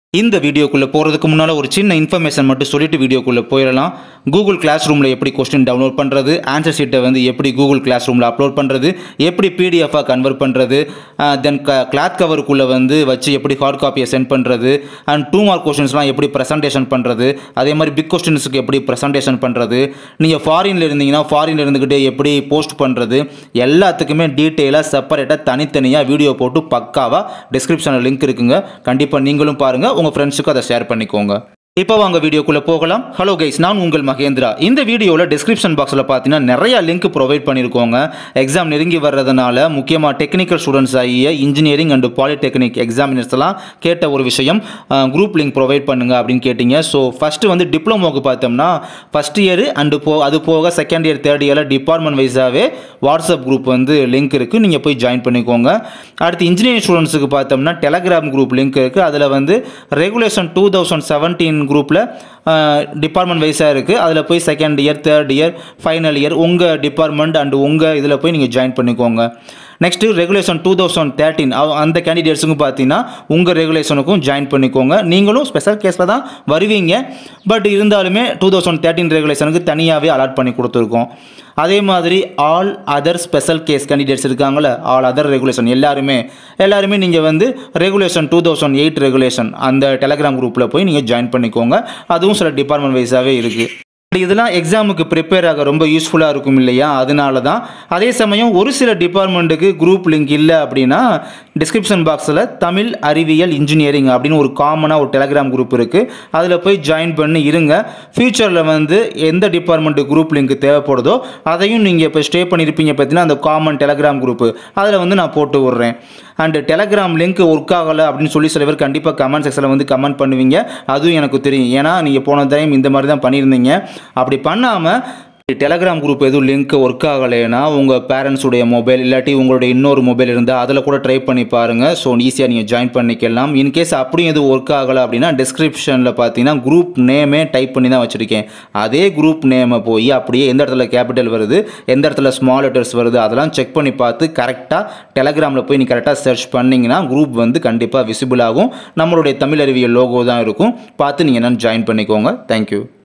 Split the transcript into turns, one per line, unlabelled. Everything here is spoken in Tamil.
இந்த வீடியோக்குள்ளே போகிறதுக்கு முன்னால் ஒரு சின்ன இன்ஃபர்மேஷன் மட்டும் சொல்லிட்டு வீடியோக்குள்ளே போயிடலாம் கூகுள் கிளாஸ் ரூமில் எப்படி கொஸ்டின் டவுன்லோட் பண்ணுறது ஆன்சர் ஷீட்டை வந்து எப்படி கூகுள் கிளாஸ் ரூமில் அப்லோட் பண்ணுறது எப்படி பிடிஎஃபாக கன்வெர்ட் பண்ணுறது தென் க கிளாத் கவருக்குள்ளே வந்து வச்சு எப்படி ஹார்ட் காப்பியை சென்ட் பண்ணுறது அண்ட் டூ மார்க் கொஸ்டின்ஸ்லாம் எப்படி ப்ரெசன்டேஷன் பண்ணுறது அதே மாதிரி பிக் கொஸ்டின்ஸுக்கு எப்படி ப்ரெசன்டேஷன் பண்ணுறது நீங்கள் ஃபாரினில் இருந்தீங்கன்னா ஃபாரினில் இருந்துக்கிட்டு எப்படி போஸ்ட் பண்ணுறது எல்லாத்துக்குமே டீட்டெயிலாக செப்பரேட்டாக தனித்தனியாக வீடியோ போட்டு பக்காவாக டிஸ்கிரிப்ஷனில் லிங்க் இருக்குங்க கண்டிப்பாக நீங்களும் பாருங்கள் உங்கள் ஃப்ரெண்ட்ஸுக்கும் அதை ஷேர் பண்ணிக்கோங்க இப்போ வாங்க வீடியோக்குள்ளே போகலாம் ஹலோ கைஸ் நான் உங்கள் மகேந்திரா இந்த வீடியோவில் டிஸ்கிரிப்ஷன் பாக்ஸில் பார்த்தீங்கன்னா நிறைய லிங்க் ப்ரொவைட் பண்ணியிருக்கோங்க எக்ஸாம் நெருங்கி வர்றதுனால முக்கியமாக டெக்னிக்கல் ஸ்டூடெண்ட்ஸ் ஆகிய இன்ஜினியரிங் அண்ட் பாலிடெக்னிக் எக்ஸாமினர்ஸ் எல்லாம் கேட்ட ஒரு விஷயம் குரூப் லிங்க் ப்ரொவைட் பண்ணுங்க அப்படின்னு கேட்டிங்க ஸோ ஃபஸ்ட்டு வந்து டிப்ளமோக்கு பார்த்தோம்னா ஃபஸ்ட் இயர் அண்டு போ அது போக செகண்ட் இயர் தேர்ட் இயரில் டிபார்ட்மெண்ட் வைஸாகவே வாட்ஸ்அப் குரூப் வந்து லிங்க் இருக்குது நீங்கள் போய் ஜாயின் பண்ணிக்கோங்க அடுத்து இன்ஜினியரிங் ஸ்டூடெண்ட்ஸுக்கு பார்த்தோம்னா டெலகிராம் குரூப் லிங்க் இருக்குது அதில் வந்து ரெகுலேஷன் டூ தௌசண்ட் செவன்டீன் குரூப்பில் டிபார்ட்மெண்ட் வைஸாக இருக்குது அதில் போய் second year third year final year உங்கள் டிபார்ட்மெண்ட் அண்ட் உங்கள் இதில் போய் நீங்கள் ஜாயின் பண்ணிக்கோங்க next regulation two thousand thirteen அந்த கேண்டிடேட்ஸுக்கும் பார்த்தீங்கன்னா உங்கள் ரெகுலேஷனுக்கும் ஜாயின் பண்ணிக்கோங்க நீங்களும் ஸ்பெஷல் கேஸில் தான் வருவீங்க பட் இருந்தாலுமே டூ தௌசண்ட் தேர்ட்டின் ரெகுலேஷனுக்கு தனியாகவே அலாட் பண்ணி கொடுத்துருக்கோம் அதே மாதிரி all other special case candidates இருக்காங்களே ஆல் அதர் ரெகுலேஷன் எல்லாருமே எல்லாருமே நீங்கள் வந்து regulation two thousand eight regulation அந்த டெலகிராம் குரூப்பில் போய் நீங்கள் ஜாயின் பண்ணிக்கோங்க அதுவும் சில டிபார்ட்மெண்ட் வைஸாகவே இருக்குது இதெல்லாம் எக்ஸாமுக்கு ப்ரிப்பேர் ஆக ரொம்ப யூஸ்ஃபுல்லாக இருக்கும் இல்லையா அதனால தான் அதே சமயம் ஒரு சில டிபார்ட்மெண்ட்டுக்கு குரூப் லிங்க் இல்லை அப்படின்னா டிஸ்கிரிப்ஷன் பாக்ஸில் தமிழ் அறிவியல் இன்ஜினியரிங் அப்படின்னு ஒரு காமனாக ஒரு டெலகிராம் குரூப் இருக்குது அதில் போய் ஜாயின் பண்ணி இருங்க ஃப்யூச்சரில் வந்து எந்த டிபார்ட்மெண்ட்டு குரூப் லிங்க் தேவைப்படுதோ அதையும் நீங்கள் இப்போ ஸ்டே பண்ணியிருப்பீங்க பார்த்தீங்கன்னா அந்த காமன் டெலகிராம் குரூப்பு அதில் வந்து நான் போட்டு விட்றேன் அண்டு டெலகிராம் லிங்க் ஒர்க் ஆகலை அப்படின்னு சொல்லி சில பேர் கண்டிப்பாக கமெண்ட் செக்ஷனில் வந்து கமெண்ட் பண்ணுவீங்க அதுவும் எனக்கு தெரியும் ஏன்னா நீங்கள் போன டைம் இந்த மாதிரி தான் பண்ணியிருந்தீங்க அப்படி பண்ணாமல் டெலகிராம் குரூப் எதுவும் லிங்க் ஒர்க் ஆகலைன்னா உங்கள் பேரண்ட்ஸுடைய மொபைல் இல்லாட்டி உங்களுடைய இன்னொரு மொபைல் இருந்தால் அதில் கூட ட்ரை பண்ணி பாருங்கள் ஸோ ஈஸியாக நீங்கள் ஜாயின் பண்ணிக்கலாம் இன்கேஸ் அப்படியும் எதுவும் ஒர்க் ஆகலை அப்படின்னா டிஸ்கிரிப்ஷனில் பார்த்தீங்கன்னா குரூப் நேமே டைப் பண்ணி தான் வச்சுருக்கேன் அதே குரூப் நேமை போய் அப்படியே எந்த இடத்துல கேபிட்டல் வருது எந்த இடத்துல ஸ்மால் லெட்டர்ஸ் வருது அதெல்லாம் செக் பண்ணி பார்த்து கரெக்டாக டெலகிராமில் போய் நீ கரெக்டாக சர்ச் பண்ணிங்கன்னா குரூப் வந்து கண்டிப்பாக விசிபிள் ஆகும் நம்மளுடைய தமிழ் அறிவியல் லோகோ தான் இருக்கும் பார்த்து நீங்கள் என்னென்னு ஜாயின் பண்ணிக்கோங்க தேங்க்யூ